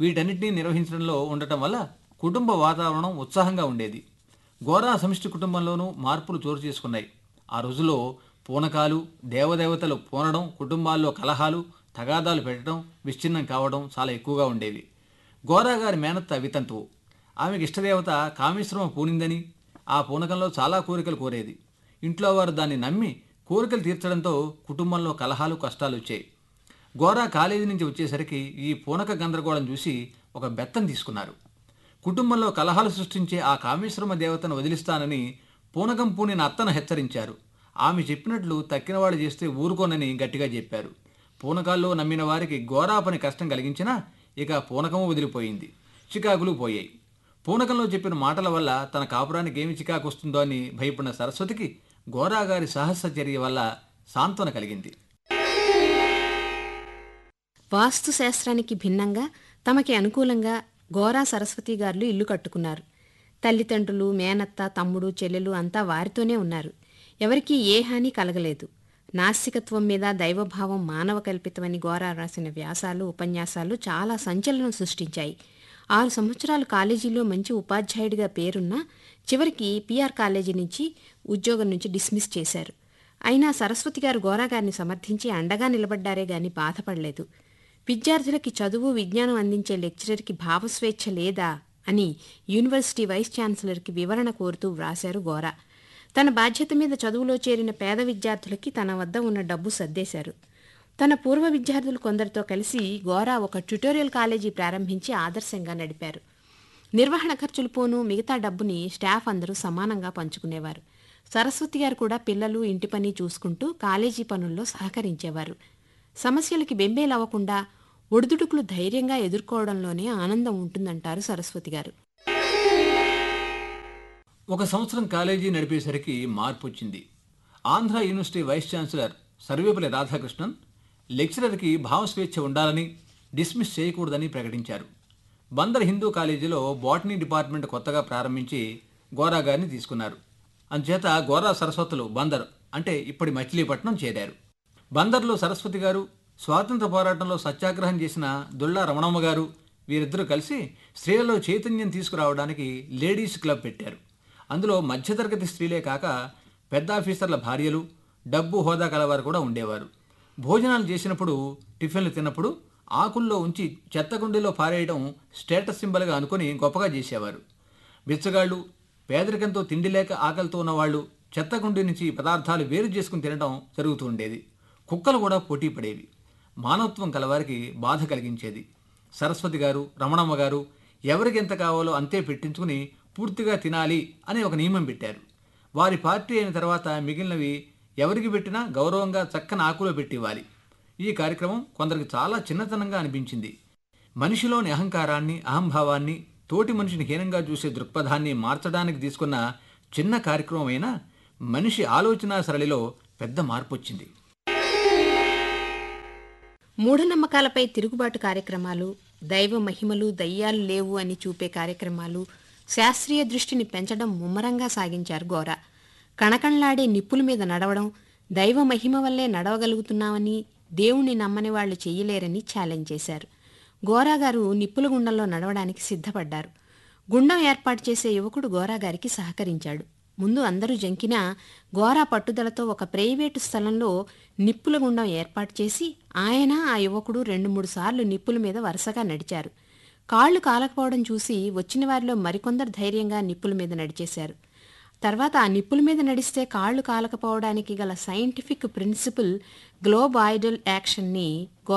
వీటన్నిటినీ నిర్వహించడంలో ఉండటం వల్ల కుటుంబ వాతావరణం ఉత్సాహంగా ఉండేది గోరా సమిష్టి కుటుంబంలోనూ మార్పులు చోటు చేసుకున్నాయి ఆ రోజుల్లో పూనకాలు దేవదేవతలు పూనడం కుటుంబాల్లో కలహాలు తగాదాలు పెట్టడం విచ్ఛిన్నం కావడం చాలా ఎక్కువగా ఉండేవి గోరా గారి మేనత్త వితంతువు ఆమెకి ఇష్టదేవత కామేశ్వరం పూనిందని ఆ పూనకంలో చాలా కోరికలు కోరేది ఇంట్లో వారు దాన్ని నమ్మి కోరికలు తీర్చడంతో కుటుంబంలో కలహాలు కష్టాలు వచ్చాయి గోరా కాలేజీ నుంచి వచ్చేసరికి ఈ పూనక గందరగోళం చూసి ఒక బెత్తం తీసుకున్నారు కుటుంబంలో కలహాలు సృష్టించే ఆ కామేశ్వరమ దేవతను వదిలిస్తానని పూనకం పూనిన అత్తను హెచ్చరించారు ఆమె చెప్పినట్లు తక్కినవాడు చేస్తే ఊరుకోనని గట్టిగా చెప్పారు పూనకాల్లో నమ్మిన వారికి గోరా పని కష్టం కలిగించినా ఇక పూనకము వదిలిపోయింది చికాకులు పోయాయి పూనకంలో చెప్పిన మాటల వల్ల తన కాపురానికి ఏమి చికాకు వస్తుందో అని భయపడిన సరస్వతికి గోరా గారి సాహస చర్య వల్ల సాంత్వన కలిగింది వాస్తు శాస్త్రానికి భిన్నంగా తమకి అనుకూలంగా గోరా సరస్వతి గారులు ఇల్లు కట్టుకున్నారు తల్లిదండ్రులు మేనత్త తమ్ముడు చెల్లెలు అంతా వారితోనే ఉన్నారు ఎవరికీ ఏ హాని కలగలేదు నాస్తికత్వం మీద దైవభావం మానవ కల్పితమని గోరా రాసిన వ్యాసాలు ఉపన్యాసాలు చాలా సంచలనం సృష్టించాయి ఆరు సంవత్సరాలు కాలేజీలో మంచి ఉపాధ్యాయుడిగా పేరున్నా చివరికి పిఆర్ కాలేజీ నుంచి ఉద్యోగం నుంచి డిస్మిస్ చేశారు అయినా సరస్వతి గారు గోరా గారిని సమర్థించి అండగా నిలబడ్డారే గాని బాధపడలేదు విద్యార్థులకి చదువు విజ్ఞానం అందించే లెక్చరర్కి భావస్వేచ్ఛ లేదా అని యూనివర్సిటీ వైస్ ఛాన్సలర్కి వివరణ కోరుతూ వ్రాశారు గోరా తన బాధ్యత మీద చదువులో చేరిన పేద విద్యార్థులకి తన వద్ద ఉన్న డబ్బు సర్దేశారు తన పూర్వ విద్యార్థులు కొందరితో కలిసి గోరా ఒక ట్యుటోరియల్ కాలేజీ ప్రారంభించి ఆదర్శంగా నడిపారు నిర్వహణ ఖర్చులు పోను మిగతా డబ్బుని స్టాఫ్ అందరూ సమానంగా పంచుకునేవారు సరస్వతి గారు కూడా పిల్లలు ఇంటి పని చూసుకుంటూ కాలేజీ పనుల్లో సహకరించేవారు సమస్యలకి బెంబేలవ్వకుండా ఒడిదుడుకులు ధైర్యంగా ఎదుర్కోవడంలోనే ఆనందం ఉంటుందంటారు సరస్వతి గారు ఒక సంవత్సరం కాలేజీ నడిపేసరికి మార్పు వచ్చింది Andhra university vice chancellor Sarvepalli Radhakrishnan లెక్చరర్కి భావస్వేచ్ఛ ఉండాలని డిస్మిస్ చేయకూడదని ప్రకటించారు బందర్ హిందూ కాలేజీలో బాటనీ డిపార్ట్మెంట్ కొత్తగా ప్రారంభించి గోరా గారిని తీసుకున్నారు అందుచేత గోరా సరస్వతులు బందర్ అంటే ఇప్పటి మచిలీపట్నం చేరారు బందర్లో సరస్వతి గారు స్వాతంత్ర పోరాటంలో సత్యాగ్రహం చేసిన దుల్లా రమణమ్మ గారు వీరిద్దరూ కలిసి స్త్రీలలో చైతన్యం తీసుకురావడానికి లేడీస్ క్లబ్ పెట్టారు అందులో మధ్యతరగతి స్త్రీలే కాక పెద్ద ఆఫీసర్ల భార్యలు డబ్బు హోదా కలవారు కూడా ఉండేవారు భోజనాలు చేసినప్పుడు టిఫిన్లు తిన్నప్పుడు ఆకుల్లో ఉంచి చెత్తకుండీలో పారేయడం స్టేటస్ సింబల్గా అనుకుని గొప్పగా చేసేవారు బిచ్చగాళ్ళు పేదరికంతో తిండి లేక ఆకలితో ఉన్నవాళ్ళు చెత్తకుండీ నుంచి పదార్థాలు వేరు చేసుకుని తినడం జరుగుతూ ఉండేది కుక్కలు కూడా పోటీ పడేవి మానవత్వం కలవారికి బాధ కలిగించేది సరస్వతి గారు రమణమ్మ గారు ఎవరికి ఎంత కావాలో అంతే పెట్టించుకుని పూర్తిగా తినాలి అనే ఒక నియమం పెట్టారు వారి పార్టీ అయిన తర్వాత మిగిలినవి ఎవరికి పెట్టినా గౌరవంగా చక్కని ఆకులో పెట్టి ఇవ్వాలి ఈ కార్యక్రమం కొందరికి చాలా చిన్నతనంగా అనిపించింది మనిషిలోని అహంకారాన్ని అహంభావాన్ని తోటి మనిషిని హీనంగా చూసే దృక్పథాన్ని మార్చడానికి తీసుకున్న చిన్న కార్యక్రమం అయినా మనిషి ఆలోచన సరళిలో పెద్ద మార్పు వచ్చింది మూఢనమ్మకాలపై తిరుగుబాటు కార్యక్రమాలు దైవ మహిమలు దయ్యాలు లేవు అని చూపే కార్యక్రమాలు శాస్త్రీయ దృష్టిని పెంచడం ముమ్మరంగా సాగించారు గోరా కణకణలాడే నిప్పుల మీద నడవడం దైవ మహిమ వల్లే నడవగలుగుతున్నామని దేవుణ్ణి నమ్మని వాళ్ళు చెయ్యలేరని ఛాలెంజ్ చేశారు గోరా గారు నిప్పుల గుండంలో నడవడానికి సిద్ధపడ్డారు గుండం ఏర్పాటు చేసే యువకుడు గోరా గారికి సహకరించాడు ముందు అందరూ జంకినా గోరా పట్టుదలతో ఒక ప్రైవేటు స్థలంలో నిప్పుల గుండం ఏర్పాటు చేసి ఆయన ఆ యువకుడు రెండు మూడు సార్లు నిప్పుల మీద వరుసగా నడిచారు కాళ్లు కాలకపోవడం చూసి వచ్చిన వారిలో మరికొందరు ధైర్యంగా నిప్పుల మీద నడిచేశారు తర్వాత ఆ నిప్పుల మీద నడిస్తే కాళ్లు కాలకపోవడానికి గల సైంటిఫిక్ ప్రిన్సిపల్ గ్లోబాయిడల్ యాక్షన్ని